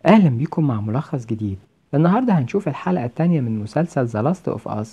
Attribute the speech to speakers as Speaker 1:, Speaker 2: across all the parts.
Speaker 1: أهلا بيكم مع ملخص جديد النهاردة هنشوف الحلقة التانية من مسلسل The Last of Us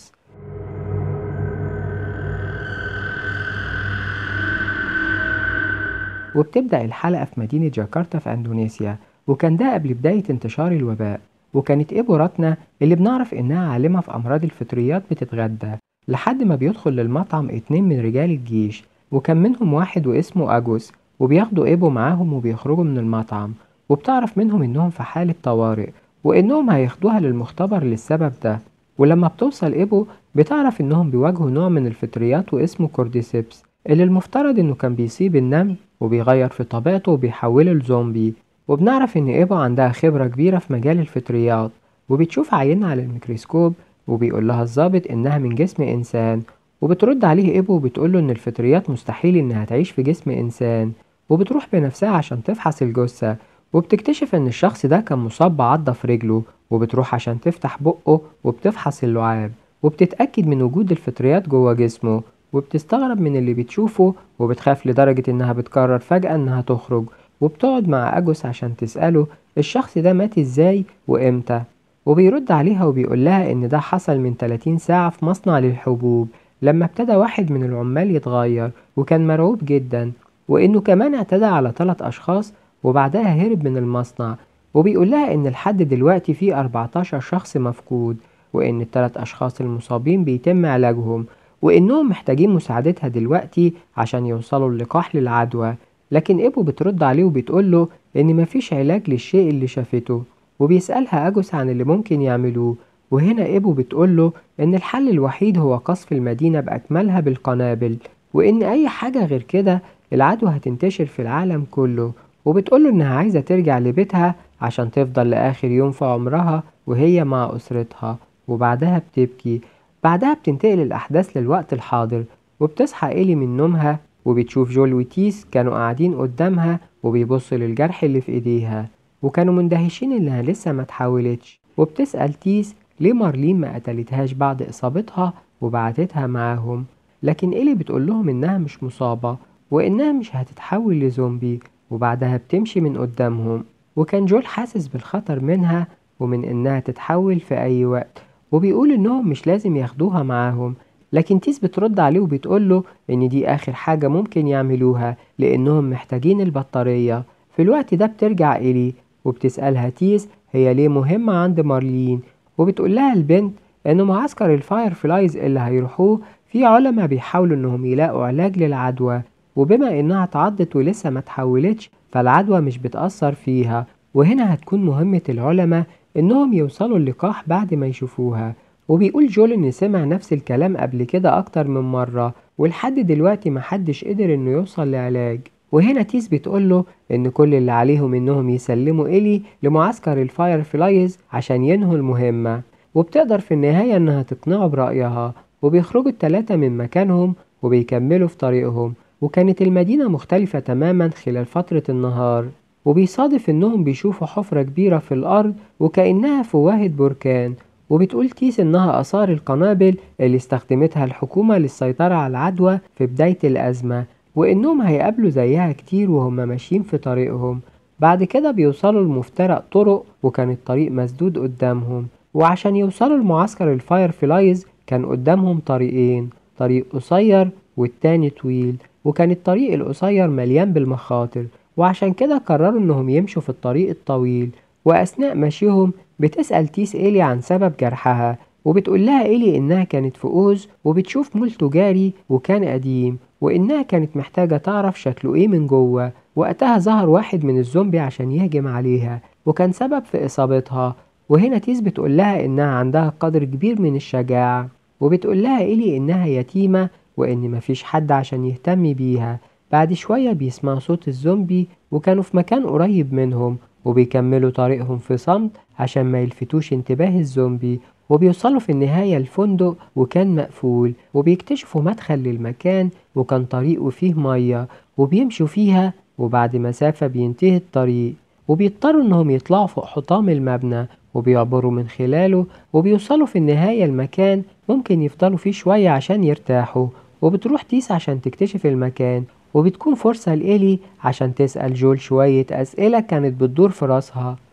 Speaker 1: وبتبدأ الحلقة في مدينة جاكرتا في أندونيسيا وكان ده قبل بداية انتشار الوباء وكانت إيبو راتنا اللي بنعرف إنها عالمة في أمراض الفطريات بتتغدى لحد ما بيدخل للمطعم اتنين من رجال الجيش وكان منهم واحد واسمه أجوس وبياخدوا إيبو معاهم وبيخرجوا من المطعم وبتعرف منهم إنهم في حالة طوارئ وإنهم هياخدوها للمختبر للسبب ده ولما بتوصل إيبو بتعرف إنهم بيواجهوا نوع من الفطريات واسمه كورديسيبس اللي المفترض إنه كان بيصيب النمل وبيغير في طبيعته وبيحوله لزومبي وبنعرف إن إيبو عندها خبرة كبيرة في مجال الفطريات وبتشوف عينة على الميكروسكوب وبيقول لها الظابط إنها من جسم إنسان وبترد عليه إيبو وبتقوله إن الفطريات مستحيل إنها تعيش في جسم إنسان وبتروح بنفسها عشان تفحص الجثة وبتكتشف إن الشخص ده كان مصاب بعضة في رجله وبتروح عشان تفتح بقه وبتفحص اللعاب وبتتأكد من وجود الفطريات جوه جسمه وبتستغرب من اللي بتشوفه وبتخاف لدرجة إنها بتقرر فجأة إنها تخرج وبتقعد مع أجوس عشان تسأله الشخص ده مات إزاي وإمتى وبيرد عليها وبيقول لها إن ده حصل من 30 ساعة في مصنع للحبوب لما ابتدى واحد من العمال يتغير وكان مرعوب جدا وإنه كمان اعتدى على ثلاث أشخاص وبعدها هرب من المصنع وبيقول لها إن لحد دلوقتي في 14 شخص مفقود وإن الثلاث أشخاص المصابين بيتم علاجهم وإنهم محتاجين مساعدتها دلوقتي عشان يوصلوا اللقاح للعدوى لكن إيبو بترد عليه وبتقوله إن مفيش علاج للشيء اللي شافته وبيسألها أجوس عن اللي ممكن يعملوه وهنا إيبو بتقوله إن الحل الوحيد هو قصف المدينة بأكملها بالقنابل وإن أي حاجة غير كده العدوى هتنتشر في العالم كله وبتقوله إنها عايزة ترجع لبيتها عشان تفضل لآخر يوم في عمرها وهي مع أسرتها وبعدها بتبكي بعدها بتنتقل الأحداث للوقت الحاضر وبتصحى إيلي من نومها وبتشوف جول وتيس كانوا قاعدين قدامها وبيبصوا للجرح اللي في إيديها وكانوا مندهشين إنها لسه ما اتحولتش وبتسأل تيس ليه مارلين ما قتلتهاش بعد إصابتها وبعتتها معاهم لكن إيلي بتقول لهم إنها مش مصابة وإنها مش هتتحول لزومبي وبعدها بتمشي من قدامهم وكان جول حاسس بالخطر منها ومن إنها تتحول في أي وقت وبيقول إنهم مش لازم ياخدوها معاهم لكن تيس بترد عليه وبتقوله إن دي آخر حاجة ممكن يعملوها لأنهم محتاجين البطارية في الوقت ده بترجع إلي وبتسألها تيس هي ليه مهمة عند مارلين وبتقول لها البنت إن معسكر الفاير فلايز اللي هيروحوه في علماء بيحاولوا إنهم يلاقوا علاج للعدوى وبما إنها اتعضت ولسه ما اتحولتش فالعدوى مش بتأثر فيها وهنا هتكون مهمة العلماء إنهم يوصلوا اللقاح بعد ما يشوفوها وبيقول جول إن سمع نفس الكلام قبل كده أكتر من مرة ولحد دلوقتي محدش قدر إنه يوصل لعلاج وهنا تيس بتقوله إن كل اللي عليهم إنهم يسلموا إلي لمعسكر الفاير فلايز عشان ينهوا المهمة وبتقدر في النهاية إنها تقنعه برأيها وبيخرجوا التلاتة من مكانهم وبيكملوا في طريقهم وكانت المدينة مختلفة تماما خلال فترة النهار وبيصادف إنهم بيشوفوا حفرة كبيرة في الأرض وكأنها فوهة بركان وبتقول تيس إنها آثار القنابل اللي استخدمتها الحكومة للسيطرة على العدوى في بداية الأزمة وإنهم هيقابلوا زيها كتير وهم ماشيين في طريقهم بعد كده بيوصلوا لمفترق طرق وكان الطريق مسدود قدامهم وعشان يوصلوا لمعسكر الفاير فلايز كان قدامهم طريقين طريق قصير والتاني طويل وكان الطريق القصير مليان بالمخاطر وعشان كده قرروا انهم يمشوا في الطريق الطويل واثناء مشيهم بتسأل تيس إيلي عن سبب جرحها وبتقول لها إيلي إنها كانت في أوز وبتشوف مول تجاري وكان قديم وإنها كانت محتاجة تعرف شكله إيه من جوه وقتها ظهر واحد من الزومبي عشان يهجم عليها وكان سبب في إصابتها وهنا تيس بتقول لها إنها عندها قدر كبير من الشجاعة وبتقول لها إيلي إنها يتيمة وإن مفيش حد عشان يهتم بيها بعد شوية بيسمعوا صوت الزومبي وكانوا في مكان قريب منهم وبيكملوا طريقهم في صمت عشان ما يلفتوش انتباه الزومبي وبيوصلوا في النهاية الفندق وكان مقفول وبيكتشفوا مدخل للمكان وكان طريقه فيه مية وبيمشوا فيها وبعد مسافة بينتهي الطريق وبيضطروا انهم يطلعوا فوق حطام المبنى وبيعبروا من خلاله وبيوصلوا في النهاية المكان ممكن يفضلوا فيه شوية عشان يرتاحوا وبتروح تيس عشان تكتشف المكان وبتكون فرصة لإيلي عشان تسأل جول شوية أسئلة كانت بتدور في راسها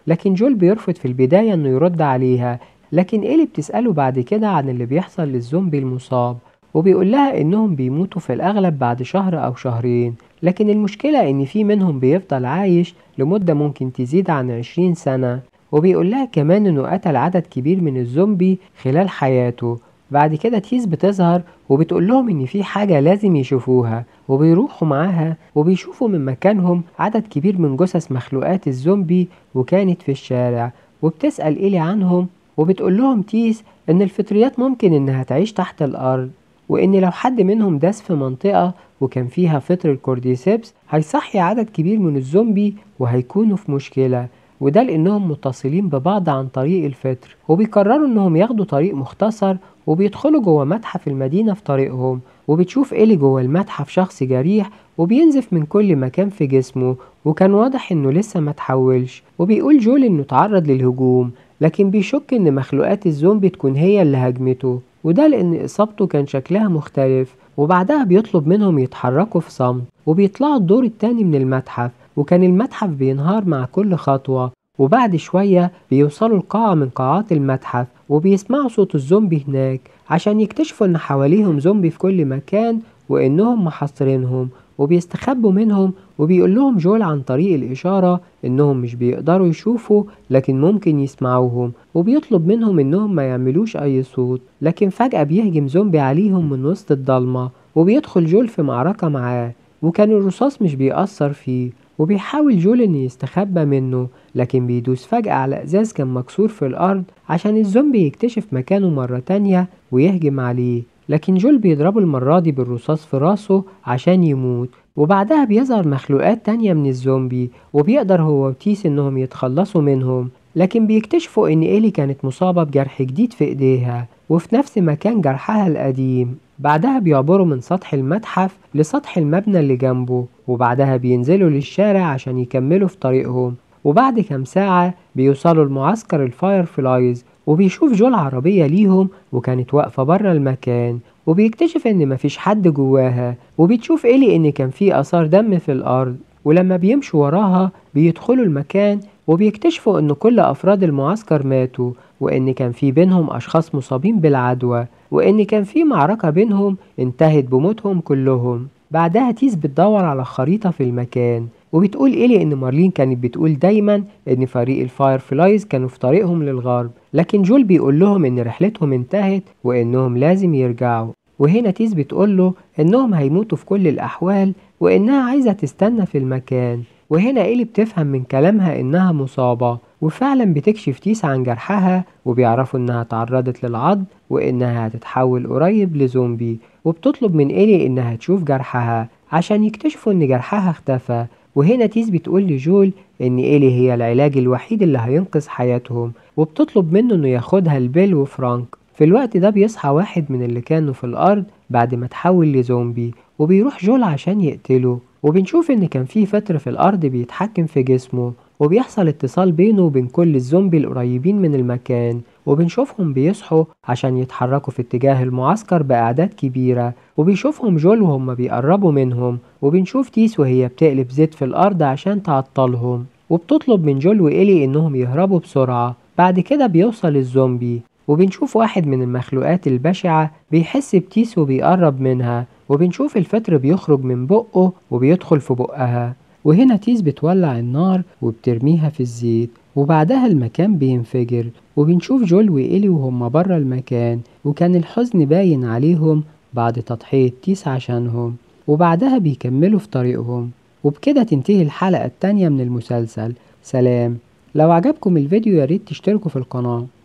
Speaker 1: لكن جول بيرفض في البداية إنه يرد عليها لكن إيلي بتسأله بعد كده عن اللي بيحصل للزومبي المصاب وبيقول لها إنهم بيموتوا في الأغلب بعد شهر أو شهرين لكن المشكلة إن في منهم بيفضل عايش لمدة ممكن تزيد عن عشرين سنة وبيقول لها كمان إنه قتل عدد كبير من الزومبي خلال حياته بعد كده تيس بتظهر وبتقول لهم إن في حاجة لازم يشوفوها وبيروحوا معاها وبيشوفوا من مكانهم عدد كبير من جثث مخلوقات الزومبي وكانت في الشارع وبتسأل إيلي عنهم وبتقول لهم تيس إن الفطريات ممكن إنها تعيش تحت الأرض وإن لو حد منهم داس في منطقة وكان فيها فطر الكورديسيبس هيصحي عدد كبير من الزومبي وهيكونوا في مشكلة وده لأنهم متصلين ببعض عن طريق الفطر وبيقرروا إنهم ياخدوا طريق مختصر وبيدخلوا جوه متحف المدينة في طريقهم وبتشوف إيلي جوه المتحف شخص جريح وبينزف من كل مكان في جسمه وكان واضح إنه لسه ما تحولش وبيقول جول إنه تعرض للهجوم لكن بيشك إن مخلوقات الزومبي تكون هي اللي هجمته وده لأن إصابته كان شكلها مختلف وبعدها بيطلب منهم يتحركوا في صمت وبيطلعوا الدور التاني من المتحف وكان المتحف بينهار مع كل خطوة وبعد شوية بيوصلوا لقاعة من قاعات المتحف وبيسمعوا صوت الزومبي هناك عشان يكتشفوا إن حواليهم زومبي في كل مكان وإنهم محاصرينهم وبيستخبوا منهم وبيقول لهم جول عن طريق الإشارة إنهم مش بيقدروا يشوفوا لكن ممكن يسمعوهم وبيطلب منهم إنهم ما يعملوش أي صوت لكن فجأة بيهجم زومبي عليهم من وسط الضلمة وبيدخل جول في معركة معاه وكان الرصاص مش بيأثر فيه وبيحاول جول إنه يستخبى منه لكن بيدوس فجأة على إزاز كان مكسور في الأرض عشان الزومبي يكتشف مكانه مرة تانية ويهجم عليه لكن جول بيضربه المرة دي بالرصاص في راسه عشان يموت وبعدها بيظهر مخلوقات تانية من الزومبي وبيقدر هو وتيس إنهم يتخلصوا منهم لكن بيكتشفوا إن إيلي كانت مصابة بجرح جديد في إيديها وفي نفس مكان جرحها القديم بعدها بيعبروا من سطح المتحف لسطح المبنى اللي جنبه وبعدها بينزلوا للشارع عشان يكملوا في طريقهم وبعد كام ساعة بيوصلوا لمعسكر الفاير فلايز وبيشوف جول عربية ليهم وكانت واقفة بره المكان وبيكتشف ان مفيش حد جواها وبتشوف إيلي ان كان في اثار دم في الارض ولما بيمشوا وراها بيدخلوا المكان وبيكتشفوا ان كل افراد المعسكر ماتوا وان كان في بينهم اشخاص مصابين بالعدوى وان كان في معركة بينهم انتهت بموتهم كلهم بعدها تيس بتدور على خريطة في المكان وبتقول إيلي إن مارلين كانت بتقول دايما إن فريق الفاير فلايز كانوا في طريقهم للغرب لكن جول بيقول لهم إن رحلتهم انتهت وإنهم لازم يرجعوا وهنا تيس بتقول له إنهم هيموتوا في كل الأحوال وإنها عايزة تستنى في المكان وهنا إيلي بتفهم من كلامها إنها مصابة وفعلا بتكشف تيس عن جرحها وبيعرفوا إنها تعرضت للعض وإنها هتتحول قريب لزومبي وبتطلب من إيلي إنها تشوف جرحها عشان يكتشفوا إن جرحها اختفى وهنا تيس بتقول لجول إن إيلي هي العلاج الوحيد اللي هينقذ حياتهم وبتطلب منه إنه ياخدها لبيل وفرانك في الوقت ده بيصحى واحد من اللي كانوا في الأرض بعد ما تحول لزومبي وبيروح جول عشان يقتله وبنشوف إن كان في فتر في الأرض بيتحكم في جسمه وبيحصل اتصال بينه وبين كل الزومبي القريبين من المكان وبنشوفهم بيصحوا عشان يتحركوا في اتجاه المعسكر بأعداد كبيرة وبيشوفهم جول وهم بيقربوا منهم وبنشوف تيس وهي بتقلب زيت في الأرض عشان تعطلهم وبتطلب من جول وإيلي إنهم يهربوا بسرعة بعد كده بيوصل الزومبي وبنشوف واحد من المخلوقات البشعة بيحس بتيس وبيقرب منها وبنشوف الفتر بيخرج من بقه وبيدخل في بقها وهنا تيس بتولع النار وبترميها في الزيت وبعدها المكان بينفجر وبنشوف جول وإيلي وهم برا المكان وكان الحزن باين عليهم بعد تضحية تيس عشانهم وبعدها بيكملوا في طريقهم وبكده تنتهي الحلقة التانية من المسلسل سلام لو عجبكم الفيديو ياريت تشتركوا في القناة